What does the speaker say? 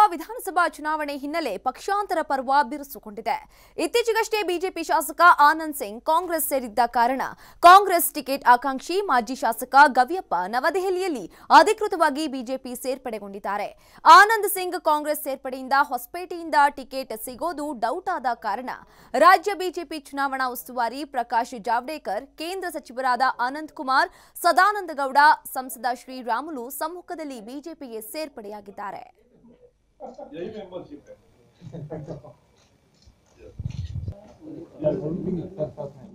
ವಿಧಾನಸಭಾ ಚುನಾವಣೆ ಹಿನ್ನೆಲೆ ಪಕ್ಷಾಂತರ ಪರ್ವ ಬಿರುಸುಗೊಂಡಿದೆ ಇತ್ತೀಚೆಗಷ್ಟೇ ಬಿಜೆಪಿ ಶಾಸಕ ಆನಂದ್ ಸಿಂಗ್ ಕಾಂಗ್ರೆಸ್ ಸೇರಿದ್ದ ಕಾರಣ ಕಾಂಗ್ರೆಸ್ ಟಿಕೆಟ್ ಆಕಾಂಕ್ಷಿ ಮಾಜಿ ಶಾಸಕ ಗವಿಯಪ್ಪ ನವದೆಹಲಿಯಲ್ಲಿ ಅಧಿಕೃತವಾಗಿ ಬಿಜೆಪಿ ಸೇರ್ಪಡೆಗೊಂಡಿದ್ದಾರೆ ಆನಂದ್ ಸಿಂಗ್ ಕಾಂಗ್ರೆಸ್ ಸೇರ್ಪಡೆಯಿಂದ ಹೊಸಪೇಟೆಯಿಂದ ಟಿಕೆಟ್ ಸಿಗೋದು ಡೌಟ್ ಆದ ಕಾರಣ ರಾಜ್ಯ ಬಿಜೆಪಿ ಚುನಾವಣಾ ಉಸ್ತುವಾರಿ ಪ್ರಕಾಶ್ ಜಾವಡೇಕರ್ ಕೇಂದ್ರ ಸಚಿವರಾದ ಅನಂತ್ ಕುಮಾರ್ ಸದಾನಂದ ಗೌಡ ಸಂಸದ ಶ್ರೀರಾಮುಲು ಸಮ್ಮುಖದಲ್ಲಿ ಬಿಜೆಪಿಗೆ ಸೇರ್ಪಡೆಯಾಗಿದ್ದಾರೆ यही मेंबरशिप है Yeah, one thing is that- that's fine.